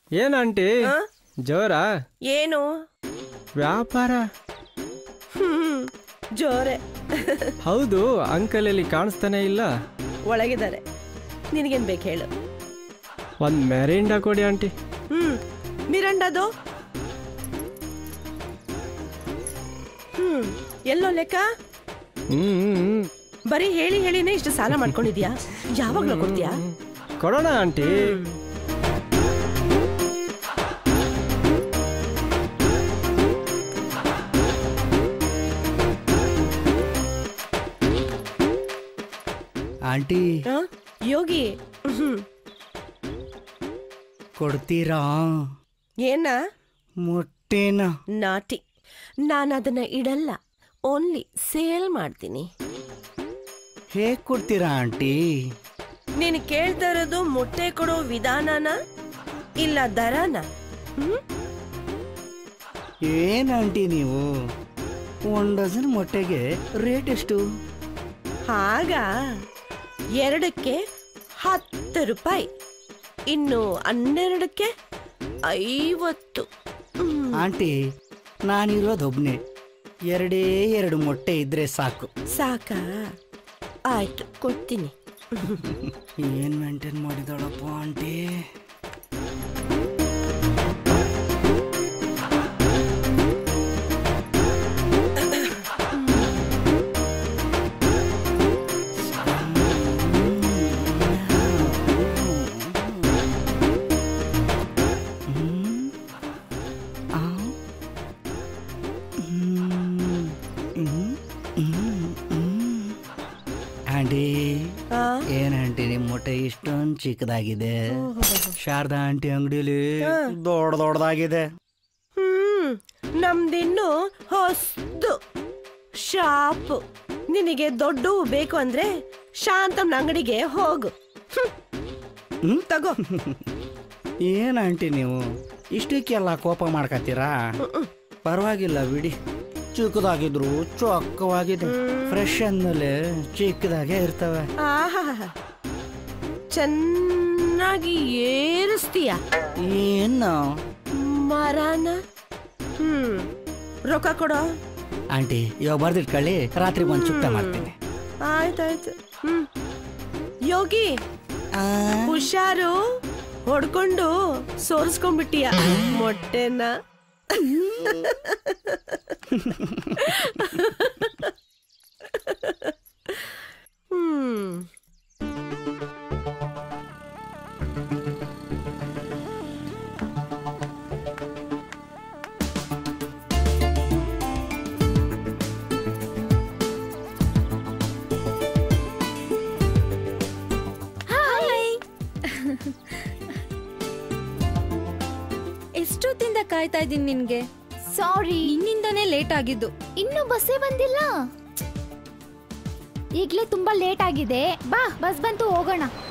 ಏನಂಟಿ ಆ? ಜೋರ ಏನು ವ್ಯಾಪಾರ ಹ್ಮ್ ಜೋರೆ ಹೌದು ಅಂಕಲ್ ಇಲ್ಲಿ ಕಾಣಿಸ್ತಾನೆ ಇಲ್ಲ ಒಳಗಿದ್ದಾರೆ ನಿನಗೇನ್ ಬೇಕು ಹೇಳು ಒಂದ್ ಮೆರಿಂಡಾ ಕೊಡಿ ಆಂಟಿ ಹ್ಮ್ ಮಿರಂಡದು ಹ್ಮ್ ಎಲ್ಲೋ ಲೆಕ್ಕ ಹ್ಮ್ ಹ್ಮ್, ಹ್ಮ್. ಬರೀ ಹೇಳಿ ಹೇಳಿನೇ ಇಷ್ಟು ಸಾಲ ಮಾಡ್ಕೊಂಡಿದ್ಯಾ ಯಾವಾಗ್ಲೂ ಕೊಡ್ತೀಯಾ ಕೊಡೋಣ ಆಂಟಿ ಆಂಟಿ ಆ? ಯೋಗಿ ಹ್ಮ್ ಕೊಡ್ತೀರಾ ಏನ ಮೊಟ್ಟೆನ ನಾಟಿ ನಾನು ಅದನ್ನ ಇಡಲ್ಲ ಓನ್ಲಿ ಸೇಲ್ ಮಾಡ್ತೀನಿ ಹೇಗ್ ಕೊಡ್ತೀರಾ ಆಂಟಿ ನೀನು ಕೇಳ್ತಾ ಇರೋದು ಮೊಟ್ಟೆ ಕೊಡೋ ವಿಧಾನನ ಇಲ್ಲ ದರನ ಹ್ಮ್ ಏನ್ ಆಂಟಿ ನೀವು ಒಂದ್ ಡಜನ್ ಮೊಟ್ಟೆಗೆ ರೇಟ್ ಎಷ್ಟು ಹಾಗ ಎರಡಕ್ಕೆ ಹತ್ತು ರೂಪಾಯಿ ಇನ್ನು ಹನ್ನೆರಡಕ್ಕೆ ಐವತ್ತು ಹ್ಮ್. ಆಂಟಿ ನಾನಿರೋದೊಬ್ನೇ ಎರಡೇ ಎರಡು ಮೊಟ್ಟೆ ಇದ್ರೆ ಸಾಕು ಸಾಕಾ ಆಯ್ತು ಕೊಡ್ತೀನಿ ಏನ್ ಮೇಂಟೈನ್ ಮಾಡಿದಾಳಪ್ಪ ಆಂಟಿ ಆಂಟಿ ಆ? ಏನ್ ಆಂಟಿ ನಿಮ್ ಮೊಟ್ಟೆ ಇಷ್ಟೊಂದ್ ಚಿಕ್ಕದಾಗಿದೆ ಶಾರದಾ ಆಂಟಿ ಅಂಗಡಿಲಿ ದೊಡ್ಡ ದೊಡ್ಡದಾಗಿದೆ ಹ್ಮ್ ನಮ್ದಿನ್ನು ಹೊಸ್ದು ಶಾಪ್ ನಿನಗೆ ದೊಡ್ಡವು ಬೇಕು ಅಂದ್ರೆ ಶಾಂತಮ್ನ ಅಂಗಡಿಗೆ ಹೋಗು ಹ್ಮ್. ಹ್ಮ್? ತಗೋ ಏನ್ ಆಂಟಿ ನೀವು ಇಷ್ಟಕ್ಕೆಲ್ಲ ಕೋಪ ಮಾಡ್ಕತ್ತೀರಾ ಪರವಾಗಿಲ್ಲ ಬಿಡಿ ಚಿಕ್ಕದಾಗಿದ್ರು ಚೊಕ್ಕವಾಗಿದೆ ಫ್ರೆಶ್ ಅಂದ್ಮೇಲೆ ಚಿಕ್ಕದಾಗೆ ಇರ್ತವೆ ಆಹಾ ಚೆನ್ನಾಗಿ ಏರಿಸ್ತೀಯ ಏನು ಮರನ ಹ್ಮ್ ರೊಕ್ಕ ಕೊಡೋ ಆಂಟಿ ಇವಾಗ ಬರ್ದಿಟ್ಕೊಳ್ಳಿ ರಾತ್ರಿ ಬಂದು ಚುಕ್ತ ಮಾಡ್ತೀನಿ ಆಯ್ತಾಯ್ತು ಹ್ಮ್ ಯೋಗಿ ಆ, ಹುಷಾರು ಹೊಡ್ಕೊಂಡು ಸೋರಿಸ್ಕೊಂಡ್ಬಿಟ್ಟಿಯ ಮೊಟ್ಟೆನ ಹ್ಮ್ ಎಷ್ಟೊತ್ತಿಂದ ಕಾಯ್ತಾ ಇದ್ದೀನಿ ನಿನ್ಗೆ ಸಾರಿ ನಿನ್ನಿಂದನೇ ಲೇಟ್ ಆಗಿದ್ದು ಇನ್ನು ಬಸ್ಸೇ ಬಂದಿಲ್ಲ ಈಗ್ಲೇ ತುಂಬಾ ಲೇಟ್ ಆಗಿದೆ ಬಾ ಬಸ್ ಬಂತು ಹೋಗೋಣ